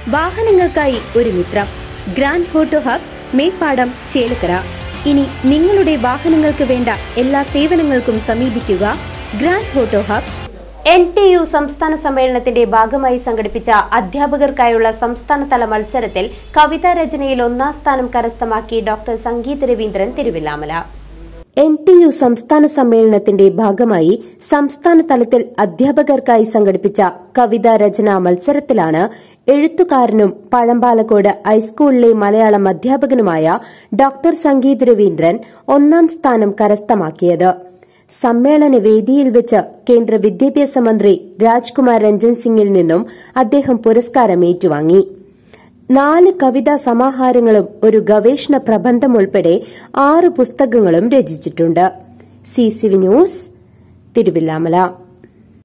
വാഹനങ്ങൾക്കായി ഒരു മിത്രം grand photo hub Meppadam Chelakkara ഇനി നിങ്ങളുടെ വാഹനങ്ങൾക്ക് വേണ്ട എല്ലാ സേവനങ്ങൾക്കും സമീപിക്കുക grand photo hub N T U സംസ്ഥാന സമ്മേളനത്തിന്റെ ഭാഗമായി സംഘടിപ്പിച്ച അധ്യാപകർക്കായുള്ള സംസ്ഥാനതല മത്സരത്തിൽ കവിതാ രചനയിൽ ഒന്നാം സ്ഥാനം കരസ്ഥമാക്കി doctor Sangeeth Raveendran Thiruvilwamala N T U സംസ്ഥാന സമ്മേളനത്തിന്റെ ഭാഗമായി സംസ്ഥാന തലത്തിൽ അധ്യാപകർക്കായി സംഘടിപ്പിച്ച കവിതാ രചനാ മത്സരത്തിലാണ് എഴുത്തുകാരനും പഴമ്പാലക്കോട് ഹൈസ്കൂളിലെ മലയാളം അധ്യാപകനുമായ ഡോക്ടർ സംഗീത് രവീന്ദ്രൻ ഒന്നാം സ്ഥാനം കരസ്ഥമാക്കിയത് സമ്മേളന വേദിയിൽ വെച്ച് കേന്ദ്ര വിദ്യാഭ്യാസ മന്ത്രി രാജ്കുമാർ രഞ്ജൻ സിംഗിൽ നിന്നും അദ്ദേഹം പുരസ്കാരം ഏറ്റുവാങ്ങി നാല് കവിതാ സമാഹാരങ്ങളും ഒരു ഗവേഷണ പ്രബന്ധം ഉൾപ്പെടെ ആറ് പുസ്തകങ്ങളും രചിച്ചിട്ടുണ്ട് C C V news Thiruvilwamala